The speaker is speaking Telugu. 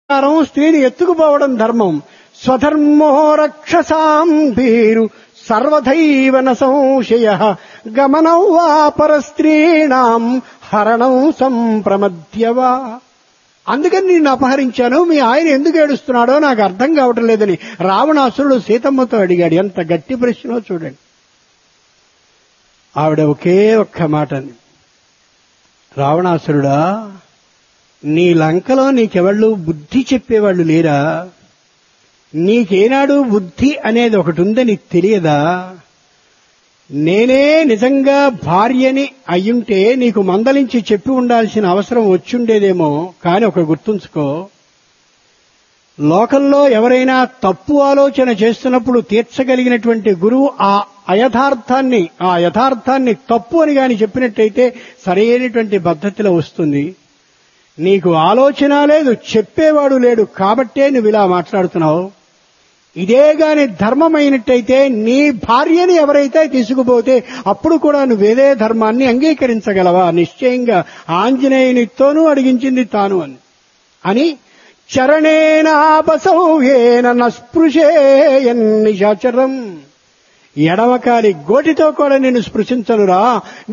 ప్రకారం స్త్రీని ఎత్తుకుపోవడం ధర్మం స్వధర్మో రక్షసాం భీరు సర్వధైవన సంశయ గమనం వా పరస్త్రీణాం హరణం సంప్రమద్యవా అందుకని నిన్ను అపహరించాను మీ ఆయన ఎందుకు ఏడుస్తున్నాడో నాకు అర్థం కావటం లేదని రావణాసురుడు సీతమ్మతో అడిగాడు ఎంత గట్టి ప్రశ్నో చూడండి ఆవిడ ఒకే ఒక్క మాట అంది. రావణాసురుడా నీ లంకలో నీకెవళ్ళు బుద్ధి చెప్పేవాళ్ళు లేరా నీకేనాడు బుద్ధి అనేది ఒకటి ఉందని తెలియదా నేనే నిజంగా భార్యని అయ్యుంటే నీకు మందలించి చెప్పి ఉండాల్సిన అవసరం వచ్చుండేదేమో కాని ఒక గుర్తుంచుకో లోకంలో ఎవరైనా తప్పు ఆలోచన చేస్తున్నప్పుడు తీర్చగలిగినటువంటి గురువు ఆ అయథార్థాన్ని ఆ యథార్థాన్ని తప్పు అని గాని చెప్పినట్టయితే సరైనటువంటి పద్ధతిలో వస్తుంది నీకు ఆలోచన లేదు చెప్పేవాడు లేడు కాబట్టే నువ్వు ఇలా మాట్లాడుతున్నావు ఇదే గాని ధర్మమైనట్టయితే నీ భార్యని ఎవరైతే తీసుకుపోతే అప్పుడు కూడా నువ్వేదే ధర్మాన్ని అంగీకరించగలవా నిశ్చయంగా ఆంజనేయునితోనూ అడిగించింది తాను అని అని చరణేనాపసౌహేన నస్పృశేయన్నిశాచరం ఎడమకాలి గోటితో కూడా నేను స్పృశించనురా